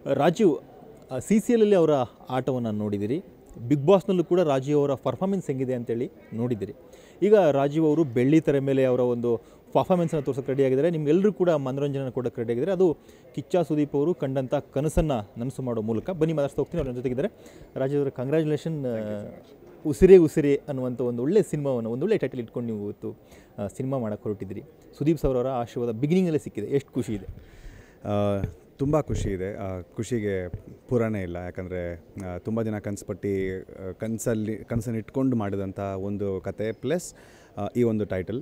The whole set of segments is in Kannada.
ರಾಜೀವ್ ಸಿ ಸಿ ಎಲ್ಲಲ್ಲಿ ಅವರ ಆಟವನ್ನು ನೋಡಿದಿರಿ ಬಿಗ್ ಬಾಸ್ನಲ್ಲೂ ಕೂಡ ರಾಜೀವ್ ಅವರ ಪರ್ಫಾರ್ಮೆನ್ಸ್ ಹೆಂಗಿದೆ ಅಂತೇಳಿ ನೋಡಿದಿರಿ ಈಗ ರಾಜೀವ್ ಅವರು ಬೆಳ್ಳಿ ತೆರೆ ಮೇಲೆ ಅವರ ಒಂದು ಪರ್ಫಾರ್ಮೆನ್ಸನ್ನು ತೋರ್ಸೋಕೆ ರೆಡಿಯಾಗಿದ್ದಾರೆ ನಿಮ್ಗೆಲ್ಲರೂ ಕೂಡ ಮನೋರಂಜನೆ ಕೊಡೋಕೆ ರೆಡಿಯಾಗಿದ್ದಾರೆ ಅದು ಕಿಚ್ಚ ಸುದೀಪ್ ಅವರು ಕಂಡಂಥ ಕನಸನ್ನು ನನಸು ಮಾಡೋ ಮೂಲಕ ಬನ್ನಿ ಮಾತಾಡ್ತಾ ಹೋಗ್ತೀನಿ ಅವ್ರ ಜೊತೆಗಿದ್ದಾರೆ ರಾಜೀವ್ ಅವರ ಕಂಗ್ರ್ಯಾಚುಲೇಷನ್ ಉಸಿರೇ ಉಸಿರೇ ಅನ್ನುವಂಥ ಒಂದು ಒಳ್ಳೆ ಸಿನಿಮಾವನ್ನು ಒಂದು ಒಳ್ಳೆ ಟೈಟಲ್ ಇಟ್ಕೊಂಡು ನೀವು ಇವತ್ತು ಸಿನಿಮಾ ಮಾಡೋಕ್ಕೆ ಹೊರಟಿದ್ದೀರಿ ಸುದೀಪ್ ಸರ್ ಅವರ ಆಶೀರ್ವಾದ ಬಿಗಿನಿಂಗಲ್ಲೇ ಸಿಕ್ಕಿದೆ ಎಷ್ಟು ಖುಷಿ ಇದೆ ತುಂಬ ಖುಷಿ ಇದೆ ಆ, ಖುಷಿಗೆ ಪುರಾಣೆ ಇಲ್ಲ ಯಾಕಂದರೆ ತುಂಬ ದಿನ ಕನಸುಪಟ್ಟಿ ಕನಸಲ್ಲಿ ಕನಸನ್ನು ಇಟ್ಕೊಂಡು ಮಾಡಿದಂಥ ಒಂದು ಕತೆ ಪ್ಲಸ್ ಈ ಒಂದು ಟೈಟಲ್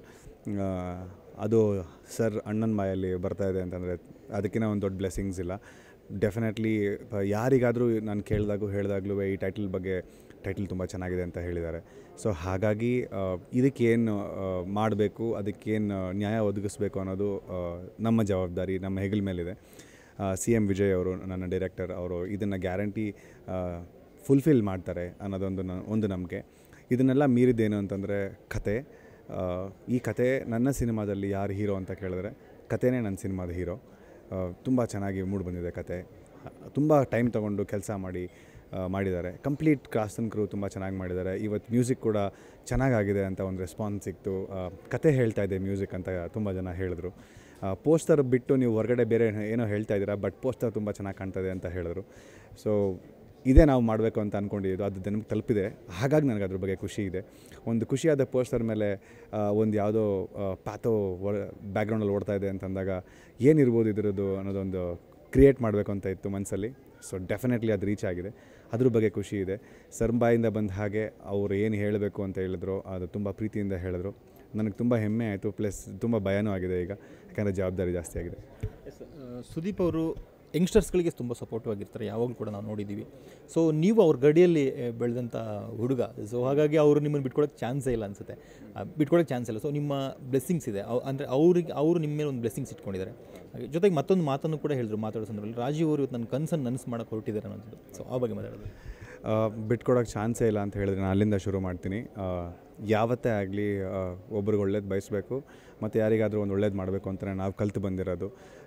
ಅದು ಸರ್ ಅಣ್ಣನ ಬಾಯಲ್ಲಿ ಬರ್ತಾ ಇದೆ ಅಂತಂದರೆ ಅದಕ್ಕಿಂತ ಒಂದು ದೊಡ್ಡ ಬ್ಲೆಸ್ಸಿಂಗ್ಸ್ ಇಲ್ಲ ಡೆಫಿನೆಟ್ಲಿ ಯಾರಿಗಾದರೂ ನಾನು ಕೇಳಿದಾಗೂ ಹೇಳಿದಾಗಲೂ ಈ ಟೈಟಲ್ ಬಗ್ಗೆ ಟೈಟಲ್ ತುಂಬ ಚೆನ್ನಾಗಿದೆ ಅಂತ ಹೇಳಿದ್ದಾರೆ ಸೊ ಹಾಗಾಗಿ ಆ, ಇದಕ್ಕೇನು ಮಾಡಬೇಕು ಅದಕ್ಕೇನು ನ್ಯಾಯ ಒದಗಿಸ್ಬೇಕು ಅನ್ನೋದು ಆ, ನಮ್ಮ ಜವಾಬ್ದಾರಿ ನಮ್ಮ ಹೆಗಲ ಮೇಲಿದೆ ಸಿ ಎಮ್ ವಿಜಯ್ ಅವರು ನನ್ನ ಡೈರೆಕ್ಟರ್ ಅವರು ಇದನ್ನು ಗ್ಯಾರಂಟಿ ಫುಲ್ಫಿಲ್ ಮಾಡ್ತಾರೆ ಅನ್ನೋದೊಂದು ನ- ಒಂದು ನಂಬಿಕೆ ಇದನ್ನೆಲ್ಲ ಮೀರಿದ್ದೇನು ಅಂತಂದರೆ ಕತೆ ಆ, ಈ ಕತೆ ನನ್ನ ಸಿನಿಮಾದಲ್ಲಿ ಯಾರು ಹೀರೋ ಅಂತ ಕೇಳಿದ್ರೆ ಕತೆನೇ ನನ್ನ ಸಿನಿಮಾದ ಹೀರೋ ತುಂಬ ಚೆನ್ನಾಗಿ ಮೂಡ್ ಬಂದಿದೆ ಕತೆ ತುಂಬ ಟೈಮ್ ತೊಗೊಂಡು ಕೆಲಸ ಮಾಡಿ ಆ, ಮಾಡಿದ್ದಾರೆ ಕಂಪ್ಲೀಟ್ ಕ್ರಾಸ್ ಆ್ಯಂಡ್ ಕ್ರೂ ತುಂಬ ಚೆನ್ನಾಗಿ ಮಾಡಿದ್ದಾರೆ ಇವತ್ತು ಮ್ಯೂಸಿಕ್ ಕೂಡ ಚೆನ್ನಾಗಾಗಿದೆ ಅಂತ ಒಂದು ರೆಸ್ಪಾನ್ಸ್ ಸಿಕ್ತು ಆ, ಕತೆ ಹೇಳ್ತಾ ಇದೆ ಮ್ಯೂಸಿಕ್ ಅಂತ ತುಂಬ ಜನ ಹೇಳಿದ್ರು ಪೋಸ್ಟರ್ ಬಿಟ್ಟು ನೀವು ಹೊರಗಡೆ ಬೇರೆ ಏನೋ ಹೇಳ್ತಾ ಇದ್ದೀರಾ ಬಟ್ ಪೋಸ್ಟರ್ ತುಂಬ ಚೆನ್ನಾಗಿ ಕಾಣ್ತದೆ ಅಂತ ಹೇಳಿದ್ರು ಸೊ ಇದೇ ನಾವು ಮಾಡಬೇಕು ಅಂತ ಅಂದ್ಕೊಂಡಿದ್ದು ಅದು ನಮಗೆ ತಲುಪಿದೆ ಹಾಗಾಗಿ ನನಗೆ ಅದ್ರ ಬಗ್ಗೆ ಖುಷಿ ಇದೆ ಒಂದು ಖುಷಿಯಾದ ಪೋಸ್ಟರ್ ಮೇಲೆ ಆ, ಒಂದು ಯಾವುದೋ ಪ್ಯಾಥೋ ಬ್ಯಾಕ್ಗ್ರೌಂಡಲ್ಲಿ ಓಡ್ತಾ ಇದೆ ಅಂತಂದಾಗ ಏನಿರ್ಬೋದು ಇದರದ್ದು ಅನ್ನೋದೊಂದು ಕ್ರಿಯೇಟ್ ಮಾಡಬೇಕು ಅಂತ ಇತ್ತು ಮನಸ್ಸಲ್ಲಿ ಸೊ ಡೆಫಿನೆಟ್ಲಿ ಅದು ರೀಚ್ ಆಗಿದೆ ಅದ್ರ ಬಗ್ಗೆ ಖುಷಿ ಇದೆ ಸರ್ಬಾಯಿಂದ ಬಂದ ಹಾಗೆ ಅವ್ರು ಏನು ಹೇಳಬೇಕು ಅಂತ ಹೇಳಿದ್ರು ಅದು ತುಂಬ ಪ್ರೀತಿಯಿಂದ ಹೇಳಿದ್ರು ನನಗೆ ತುಂಬ ಹೆಮ್ಮೆ ಆಯಿತು ಪ್ಲಸ್ ತುಂಬ ಭಯನೂ ಆಗಿದೆ ಈಗ ಯಾಕಂದರೆ ಜವಾಬ್ದಾರಿ ಜಾಸ್ತಿ ಆಗಿದೆ ಸುದೀಪ್ ಅವರು ಯಂಗ್ಸ್ಟರ್ಸ್ಗಳಿಗೆ ತುಂಬ ಸಪೋರ್ಟಿವ್ ಆಗಿರ್ತಾರೆ ಯಾವಾಗಲೂ ಕೂಡ ನಾವು ನೋಡಿದ್ದೀವಿ ಸೊ ನೀವು ಅವ್ರ ಗಡಿಯಲ್ಲಿ ಆ, ಬೆಳೆದಂಥ ಹುಡುಗ ಸೊ ಹಾಗಾಗಿ ಅವರು ನಿಮ್ಮನ್ನು ಬಿಟ್ಕೊಳಕ್ಕೆ ಚಾನ್ಸೇ ಇಲ್ಲ ಅನಿಸುತ್ತೆ ಬಿಟ್ಕೊಳಕ್ಕೆ ಚಾನ್ಸ್ ಇಲ್ಲ ಸೊ ನಿಮ್ಮ ಬ್ಲೆಸ್ಸಿಂಗ್ಸ್ ಇದೆ ಅವ್- ಅಂದರೆ ಅವ್ರಿಗೆ ಅವರು ನಿಮ್ಮ ಮೇಲೆ ಒಂದು ಬ್ಲೆಸ್ಸಿಂಗ್ಸ್ ಇಟ್ಕೊಂಡಿದ್ದಾರೆ ಹಾಗೆ ಜೊತೆಗೆ ಮತ್ತೊಂದು ಮಾತನ್ನು ಕೂಡ ಹೇಳಿದ್ರು ಮಾತಾಡೋ ಸಂದರ್ಭದಲ್ಲಿ ರಾಜೀವ್ ಅವರು ಇವತ್ತು ನನ್ನ ಕನಸನ್ನು ನನಸು ಮಾಡೋಕ್ಕೆ ಹೊರಟಿದ್ದಾರೆ ಅನ್ನೋದು ಸೊ ಆ ಬಗ್ಗೆ ಮಾತಾಡೋದು ಬಿಟ್ಕೊಡೋಕ್ಕೆ ಚಾನ್ಸೇ ಇಲ್ಲ ಅಂತ ಹೇಳಿದ್ರೆ ನಾನು ಅಲ್ಲಿಂದ ಶುರು ಮಾಡ್ತೀನಿ ಆ, ಯಾವತ್ತೇ ಆಗಲಿ ಒಬ್ರಿಗೆ ಒಳ್ಳೇದು ಬಯಸಬೇಕು ಮತ್ತು ಯಾರಿಗಾದರೂ ಒಂದು ಒಳ್ಳೇದು ಮಾಡಬೇಕು ಅಂತಲೇ ನಾವು ಕಲ್ತು ಬಂದಿರೋದು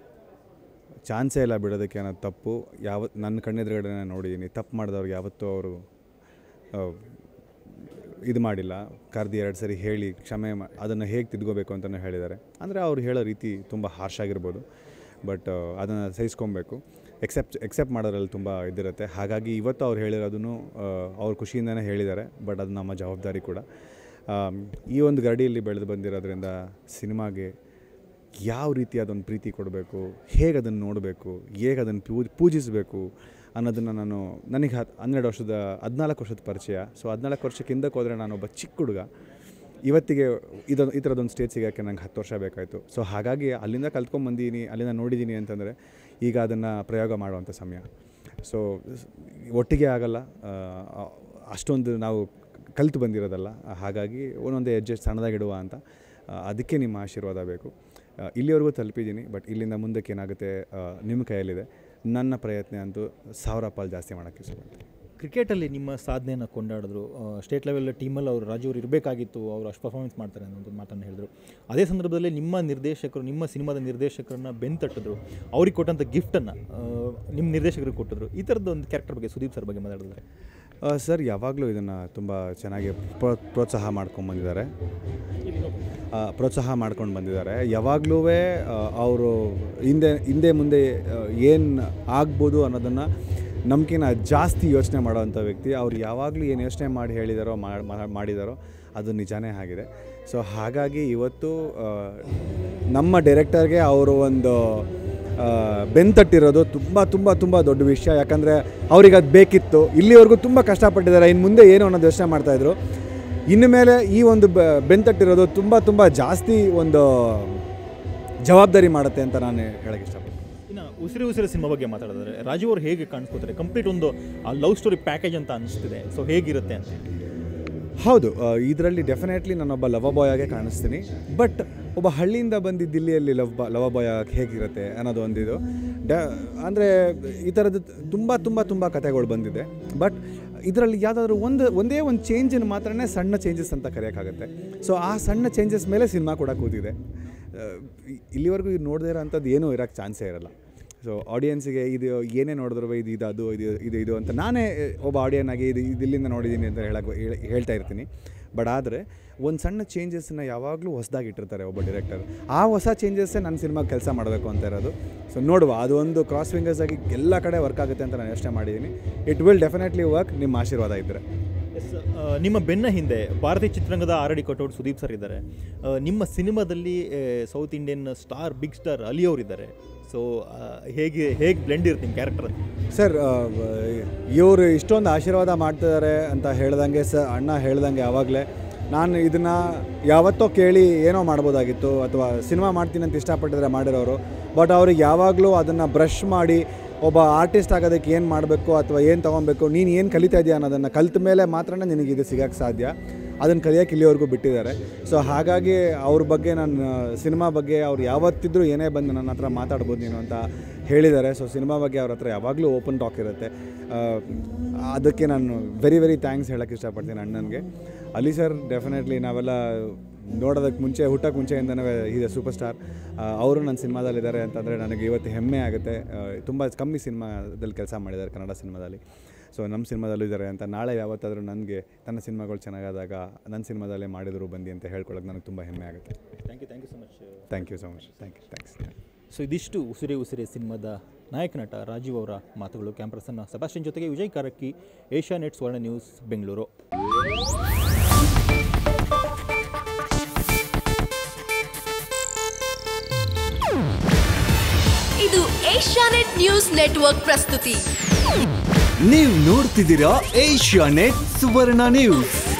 ಚಾನ್ಸೇ ಇಲ್ಲ ಬಿಡೋದಕ್ಕೆ ಅನ್ನೋದು ತಪ್ಪು ಯಾವತ್ತು ನನ್ನ ಕಣ್ಣೆದುರುಗಡೆ ನೋಡಿದ್ದೀನಿ ತಪ್ಪು ಮಾಡಿದವ್ರಿಗೆ ಯಾವತ್ತೂ ಅವರು ಇದು ಮಾಡಿಲ್ಲ ಕರೆದು ಎರಡು ಸರಿ ಹೇಳಿ ಕ್ಷಮೆ ಮಾ ಅದನ್ನು ಹೇಗೆ ತಿದ್ಕೋಬೇಕು ಅಂತಲೂ ಹೇಳಿದ್ದಾರೆ ಅಂದರೆ ಅವ್ರು ಹೇಳೋ ರೀತಿ ತುಂಬ ಹಾರ್ಶ್ ಆಗಿರ್ಬೋದು ಬಟ್ ಅದನ್ನು ಸಹಿಸ್ಕೊಬೇಕು ಎಕ್ಸೆಪ್ಟ್ ಎಕ್ಸೆಪ್ಟ್ ಮಾಡೋದ್ರಲ್ಲಿ ತುಂಬ ಇದಿರುತ್ತೆ ಹಾಗಾಗಿ ಇವತ್ತು ಅವ್ರು ಹೇಳಿರೋದನ್ನು ಅವ್ರ ಖುಷಿಯಿಂದನೇ ಹೇಳಿದ್ದಾರೆ ಬಟ್ ಅದು ನಮ್ಮ ಜವಾಬ್ದಾರಿ ಕೂಡ ಆಮ್, ಈ ಒಂದು ಗಡಿಯಲ್ಲಿ ಬೆಳೆದು ಬಂದಿರೋದ್ರಿಂದ ಸಿನಿಮಾಗೆ ಯಾವ ರೀತಿಯಾದೊಂದು ಪ್ರೀತಿ ಕೊಡಬೇಕು ಹೇಗೆ ಅದನ್ನು ನೋಡಬೇಕು ಹೇಗೆ ಅದನ್ನು ಪೂಜ್ ಪೂಜಿಸಬೇಕು ಅನ್ನೋದನ್ನು ನಾನು ನನಗೆ ಹತ್ತು ಹನ್ನೆರಡು ವರ್ಷದ ಹದಿನಾಲ್ಕು ವರ್ಷದ ಪರಿಚಯ ಸೊ ಹದಿನಾಲ್ಕು ವರ್ಷಕ್ಕೆ ಹಿಂದಕ್ಕೆ ಹೋದರೆ ನಾನೊಬ್ಬ ಚಿಕ್ಕ ಹುಡುಗ ಇವತ್ತಿಗೆ ಇದೊಂದು ಈ ಥರದೊಂದು ಸ್ಟೇಜ್ ಸಿಗೋಕ್ಕೆ ನಂಗೆ ಹತ್ತು ವರ್ಷ ಬೇಕಾಯಿತು ಸೊ ಹಾಗಾಗಿ ಅಲ್ಲಿಂದ ಕಲ್ತ್ಕೊಂಬಂದಿದ್ದೀನಿ ಅಲ್ಲಿಂದ ನೋಡಿದ್ದೀನಿ ಅಂತಂದರೆ ಈಗ ಅದನ್ನು ಪ್ರಯೋಗ ಮಾಡುವಂಥ ಸಮಯ ಸೊ ಒಟ್ಟಿಗೆ ಆಗಲ್ಲ ಆ, ಅಷ್ಟೊಂದು ನಾವು ಕಲಿತು ಬಂದಿರೋದಲ್ಲ ಹಾಗಾಗಿ ಒಂದೊಂದು ಹೆಜ್ಜೆ ಸಣ್ಣದಾಗಿಡುವ ಅಂತ ಆ, ಅದಕ್ಕೆ ನಿಮ್ಮ ಆಶೀರ್ವಾದ ಬೇಕು ಆ, ಇಲ್ಲಿವರೆಗೂ ತಲುಪಿದ್ದೀನಿ ಬಟ್ ಇಲ್ಲಿಂದ ಮುಂದಕ್ಕೆ ಏನಾಗುತ್ತೆ ಆ, ನಿಮ್ಮ ಕೈಯಲ್ಲಿದೆ ನನ್ನ ಪ್ರಯತ್ನ ಅಂತೂ ಸಾವಿರ ಪಾಲು ಜಾಸ್ತಿ ಮಾಡೋಕ್ಕೆ ಇಷ್ಟಪಡ್ತೀನಿ ಕ್ರಿಕೆಟಲ್ಲಿ ನಿಮ್ಮ ಸಾಧನೆಯನ್ನು ಕೊಂಡಾಡಿದ್ರು ಸ್ಟೇಟ್ ಲೆವೆಲ್ ಟೀಮಲ್ಲಿ ಅವರು ರಾಜು ಅವರು ಇರಬೇಕಾಗಿತ್ತು ಅವರು ಅಷ್ಟು ಪರ್ಫಾರ್ಮೆನ್ಸ್ ಮಾಡ್ತಾರೆ ಅನ್ನೋ ಒಂದು ಮಾತನ್ನು ಹೇಳಿದ್ರು ಅದೇ ಸಂದರ್ಭದಲ್ಲಿ ನಿಮ್ಮ ನಿರ್ದೇಶಕರು ನಿಮ್ಮ ಸಿನಿಮಾದ ನಿರ್ದೇಶಕರನ್ನ ಬೆಂತಟ್ಟಿದ್ರು ಅವ್ರಿಗೆ ಕೊಟ್ಟಂಥ ಗಿಫ್ಟನ್ನು ನಿಮ್ಮ ನಿರ್ದೇಶಕರಿಗೆ ಕೊಟ್ಟಿದ್ರು ಈ ಥರದ್ದು ಒಂದು ಕ್ಯಾರೆಕ್ಟರ್ ಬಗ್ಗೆ ಸುದೀಪ್ ಸರ್ ಬಗ್ಗೆ ಮಾತಾಡಿದ್ರೆ ಆ, ಸರ್ ಯಾವಾಗಲೂ ಇದನ್ನು ತುಂಬ ಚೆನ್ನಾಗಿ ಪ್ರೋ ಪ್ರೋತ್ಸಾಹ ಮಾಡ್ಕೊಂಡು ಬಂದಿದ್ದಾರೆ ಆ, ಪ್ರೋತ್ಸಾಹ ಮಾಡ್ಕೊಂಡು ಬಂದಿದ್ದಾರೆ ಯಾವಾಗಲೂ ಅವರು ಹಿಂದೆ ಹಿಂದೆ ಮುಂದೆ ಏನು ಆಗ್ಬೋದು ಅನ್ನೋದನ್ನು ನಮ್ಗಿಂತ ಜಾಸ್ತಿ ಯೋಚನೆ ಮಾಡೋವಂಥ ವ್ಯಕ್ತಿ ಅವ್ರು ಯಾವಾಗಲೂ ಏನು ಯೋಚನೆ ಮಾಡಿ ಹೇಳಿದಾರೋ ಮಾ- ಮಾ- ಮಾಡಿದಾರೋ ಅದು ನಿಜಾನೇ ಆಗಿದೆ ಸೊ ಹಾಗಾಗಿ ಇವತ್ತು ಆ, ನಮ್ಮ ಡೈರೆಕ್ಟರ್ಗೆ ಅವರು ಒಂದು ಆ, ಬೆಂತಟ್ಟಿರೋದು ತುಂಬ ತುಂಬ ತುಂಬ ದೊಡ್ಡ ವಿಷಯ ಯಾಕಂದರೆ ಅವ್ರಿಗೆ ಅದು ಬೇಕಿತ್ತು ಇಲ್ಲಿವರೆಗೂ ತುಂಬ ಕಷ್ಟಪಟ್ಟಿದ್ದಾರೆ ಇನ್ನು ಮುಂದೆ ಏನು ಅನ್ನೋದು ಯೋಚನೆ ಮಾಡ್ತಾಯಿದ್ರು ಇನ್ನು ಮೇಲೆ ಈ ಒಂದು ಬ ಬೆಂತಟ್ಟಿರೋದು ತುಂಬ ತುಂಬ ಜಾಸ್ತಿ ಒಂದು ಜವಾಬ್ದಾರಿ ಮಾಡುತ್ತೆ ಅಂತ ನಾನು ಹೇಳಕ್ಕೆ ಇಷ್ಟಪಡ್ತೀನಿ ಇನ್ನು ಉಸಿರು ಉಸಿರು ಸಿನಿಮಾ ಬಗ್ಗೆ ಮಾತಾಡಿದ್ರೆ ರಾಜು ಅವರು ಹೇಗೆ ಕಾಣಿಸ್ಕೋತಾರೆ ಕಂಪ್ಲೀಟ್ ಒಂದು ಆ ಲವ್ ಸ್ಟೋರಿ ಪ್ಯಾಕೇಜ್ ಅಂತ ಅನಿಸ್ತಿದೆ ಸೊ ಹೇಗಿರುತ್ತೆ ಅಂತ ಹೌದು ಇದರಲ್ಲಿ ಡೆಫಿನೆಟ್ಲಿ ನಾನೊಬ್ಬ ಲವ ಬಾಯ್ ಆಗೇ ಕಾಣಿಸ್ತೀನಿ ಬಟ್ ಒಬ್ಬ ಹಳ್ಳಿಯಿಂದ ಬಂದು ದಿಲ್ಲಿಯಲ್ಲಿ ಲವ್ ಬಾ ಲವ ಬಾಯ್ ಆಗಿ ಹೇಗಿರುತ್ತೆ ಅನ್ನೋದು ಒಂದಿದು ಡ ಅಂದರೆ ಈ ಥರದ್ದು ತುಂಬ ತುಂಬ ತುಂಬ ಕಥೆಗಳು ಬಂದಿದೆ ಬಟ್ ಇದರಲ್ಲಿ ಯಾವುದಾದ್ರೂ ಒಂದು ಒಂದೇ ಒಂದು ಚೇಂಜನ್ನು ಮಾತ್ರನೇ ಸಣ್ಣ ಚೇಂಜಸ್ ಅಂತ ಕರೆಯೋಕ್ಕಾಗುತ್ತೆ ಸೊ ಆ ಸಣ್ಣ ಚೇಂಜಸ್ ಮೇಲೆ ಸಿನಿಮಾ ಕೂಡ ಕೂತಿದೆ ಆ, ಇ- ಇಲ್ಲಿವರೆಗೂ ಇದು ನೋಡದೇ ಇರೋ ಅಂಥದ್ದು ಏನೂ ಇರೋಕ್ಕೆ ಚಾನ್ಸೇ ಇರಲ್ಲ ಸೊ ಆಡಿಯನ್ಸಿಗೆ ಇದು ಏನೇ ನೋಡಿದ್ರು ಇದು ಇದು ಅದು ಇದು ಇದು ಇದು ಅಂತ ನಾನೇ ಒಬ್ಬ ಆಡಿಯನ್ ಆಗಿ ಇದು ಇದು ಇಲ್ಲಿಂದ ನೋಡಿದ್ದೀನಿ ಅಂತ ಹೇಳಕ್ಕೆ ಹೇಳ- ಹೇಳ್ತಾ ಇರ್ತೀನಿ ಬಟ್ ಆದರೆ ಒಂದು ಸಣ್ಣ ಚೇಂಜಸ್ನ ಯಾವಾಗಲೂ ಹೊಸದಾಗಿ ಇಟ್ಟಿರ್ತಾರೆ ಒಬ್ಬ ಡೈರೆಕ್ಟರ್ ಆ ಹೊಸ ಚೇಂಜಸ್ಸೇ ನನ್ನ ಸಿನಿಮಾಗೆ ಕೆಲಸ ಮಾಡಬೇಕು ಅಂತ ಇರೋದು ಸೊ ನೋಡುವ ಅದು ಒಂದು ಕ್ರಾಸ್ ಫಿಂಗರ್ಸ್ ಆಗಿ ಎಲ್ಲ ಕಡೆ ವರ್ಕ್ ಆಗುತ್ತೆ ಅಂತ ನಾನು ಯೋಚನೆ ಮಾಡಿದ್ದೀನಿ ಇಟ್ ವಿಲ್ ಡೆಫಿನೆಟ್ಲಿ ವರ್ಕ್ ನಿಮ್ಮ ಆಶೀರ್ವಾದ ಇದ್ದರೆ ಎಸ್ ನಿಮ್ಮ ಬೆನ್ನ ಹಿಂದೆ ಭಾರತೀಯ ಚಿತ್ರರಂಗದ ಆರಡಿ ಕಟೌಟ್ ಸುದೀಪ್ ಸರ್ ಇದ್ದಾರೆ ಆ, ನಿಮ್ಮ ಸಿನಿಮಾದಲ್ಲಿ South Indian star big star ಅಲಿ ಅವರಿದ್ದಾರೆ ಸೊ ಹೇಗೆ ಹೇಗೆ ಬ್ಲೆಂಡ್ ಇರುತ್ತೆ ನಿಮ್ಮ ಕ್ಯಾರೆಕ್ಟರ್ ಅಂತ ಸರ್ ಇವರು ಇಷ್ಟೊಂದು ಆಶೀರ್ವಾದ ಮಾಡ್ತಿದ್ದಾರೆ ಅಂತ ಹೇಳ್ದಂಗೆ ಸ ಅಣ್ಣ ಹೇಳ್ದಂಗೆ ಆವಾಗಲೇ ನಾನು ಇದನ್ನು ಯಾವತ್ತೋ ಕೇಳಿ ಏನೋ ಮಾಡ್ಬೋದಾಗಿತ್ತು ಅಥವಾ ಸಿನಿಮಾ ಮಾಡ್ತೀನಿ ಅಂತ ಇಷ್ಟಪಟ್ಟಿದ್ರೆ ಮಾಡಿರೋರು ಬಟ್ ಅವ್ರಿಗೆ ಯಾವಾಗಲೂ ಅದನ್ನು ಬ್ರಷ್ ಮಾಡಿ ಒಬ್ಬ ಆರ್ಟಿಸ್ಟ್ ಆಗೋದಕ್ಕೆ ಏನು ಮಾಡಬೇಕು ಅಥವಾ ಏನು ತೊಗೊಬೇಕು ನೀನು ಏನು ಕಲಿತಾ ಇದೆಯಾ ಅನ್ನೋದನ್ನು ಕಲಿತ ಮೇಲೆ ಮಾತ್ರ ನಿನಗೆ ಇದು ಸಿಗೋಕ್ಕೆ ಸಾಧ್ಯ ಅದನ್ನು ಕಲಿಯೋಕೆ ಇಲ್ಲಿವರೆಗೂ ಬಿಟ್ಟಿದ್ದಾರೆ ಸೊ ಹಾಗಾಗಿ ಅವ್ರ ಬಗ್ಗೆ ನಾನು ಸಿನಿಮಾ ಬಗ್ಗೆ ಅವ್ರು ಯಾವತ್ತಿದ್ರೂ ಏನೇ ಬಂದು ನನ್ನ ಹತ್ರ ಮಾತಾಡ್ಬೋದು ನೀನು ಅಂತ ಹೇಳಿದ್ದಾರೆ ಸೊ ಸಿನಿಮಾ ಬಗ್ಗೆ ಅವ್ರ ಹತ್ರ ಯಾವಾಗಲೂ ಓಪನ್ ಟಾಕ್ ಇರುತ್ತೆ ಆ, ಅದಕ್ಕೆ ನಾನು ವೆರಿ ವೆರಿ ಥ್ಯಾಂಕ್ಸ್ ಹೇಳೋಕ್ಕೆ ಇಷ್ಟಪಡ್ತೀನಿ ಅಣ್ಣನಿಗೆ ಅಲಿ ಸರ್ ಡೆಫಿನೆಟ್ಲಿ ನಾವೆಲ್ಲ ನೋಡೋದಕ್ಕೆ ಮುಂಚೆ ಹುಟ್ಟೋಕ್ಕೆ ಮುಂಚೆಯಿಂದನೇ ಇದೆ ಸೂಪರ್ ಸ್ಟಾರ್ ಅವರು ನನ್ನ ಸಿನಿಮಾದಲ್ಲಿದ್ದಾರೆ ಅಂತಂದರೆ ನನಗೆ ಇವತ್ತು ಹೆಮ್ಮೆ ಆಗುತ್ತೆ ತುಂಬ ಕಮ್ಮಿ ಸಿನಿಮಾದಲ್ಲಿ ಕೆಲಸ ಮಾಡಿದ್ದಾರೆ ಕನ್ನಡ ಸಿನಿಮಾದಲ್ಲಿ ಸೊ ನಮ್ಮ ಸಿನಿಮಾದಲ್ಲೂ ಇದ್ದಾರೆ ಅಂತ ನಾಳೆ ಯಾವತ್ತಾದರೂ ನನಗೆ ತನ್ನ ಸಿನಿಮಾಗಳು ಚೆನ್ನಾಗಾದಾಗ ನನ್ನ ಸಿನಿಮಾದಲ್ಲೇ ಮಾಡಿದ್ರು ಬಂದು ಅಂತ ಹೇಳ್ಕೊಳ್ಳೋಕೆ ನನಗೆ ತುಂಬ ಹೆಮ್ಮೆ ಆಗುತ್ತೆ thank you thank you so much thank you so much thank you thanks so ಇದಿಷ್ಟು ಉಸಿರೇ ಉಸಿರೇ ಸಿನಿಮಾದ ನಾಯಕ ನಟ ರಾಜೀವ್ ಅವರ ಮಾತುಗಳು ಕ್ಯಾಂಪರ್ಸನ್ನ ಸಬಾಸ್ಟಿನ್ ಜೊತೆಗೆ ವಿಜಯ್ ಕಾರಕ್ಕಿ ಏಷ್ಯಾ ನೆಟ್ ಸ್ವರ್ಣ ನ್ಯೂಸ್ ಬೆಂಗಳೂರು ಇದು ಏಷ್ಯಾನೆಟ್ ನ್ಯೂಸ್ ನೆಟ್ವರ್ಕ್ ಪ್ರಸ್ತುತಿ ನೀವು ನೋಡ್ತಿದ್ದೀರಾ ಏಷ್ಯಾ ನೆಟ್ ಸುವರ್ಣ ನ್ಯೂಸ್